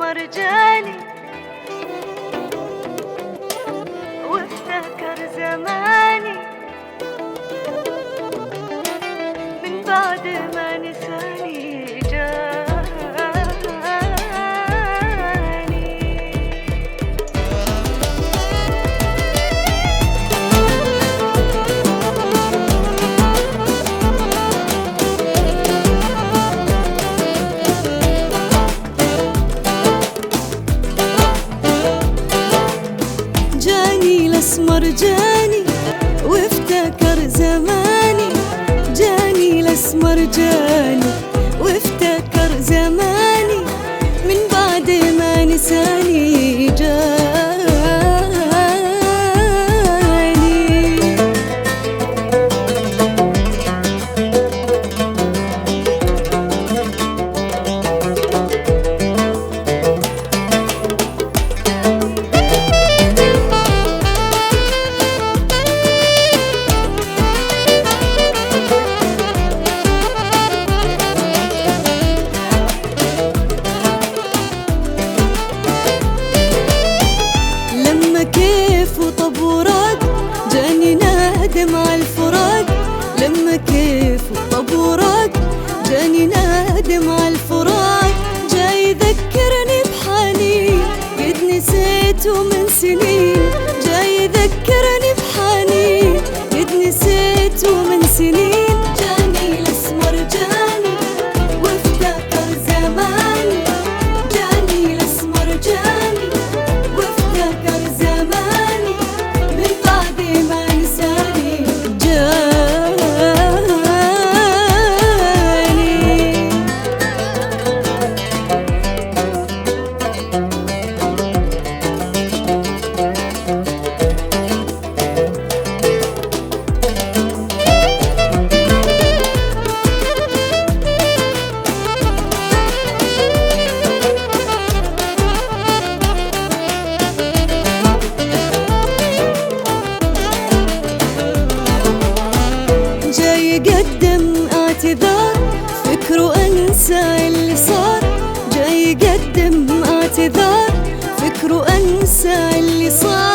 الاسمر جاني وافتكر زماني من بعد ما نساني جاني جاني الاسمر جاني وافتكر زماني جاني الاسمر جاني وافتكر زماني من بعد ما نساني جاني لما كيف وطب وراد جاني نادم على الفراق لما كيف وطب وراد جاني نادم على الفراق جاي يذكرني بحنين قد نسيته من سنين جاي يذكرني بحنين قد نسيته من سنين جاني الاسمر جاني وافتكر زماني جاني الاسمر جاني وافتكر زماني من بعد ما نساني جاني جاي يقدم اعتذار فكره انسى اللي صار جاي يقدم اعتذار فكره انسى اللي صار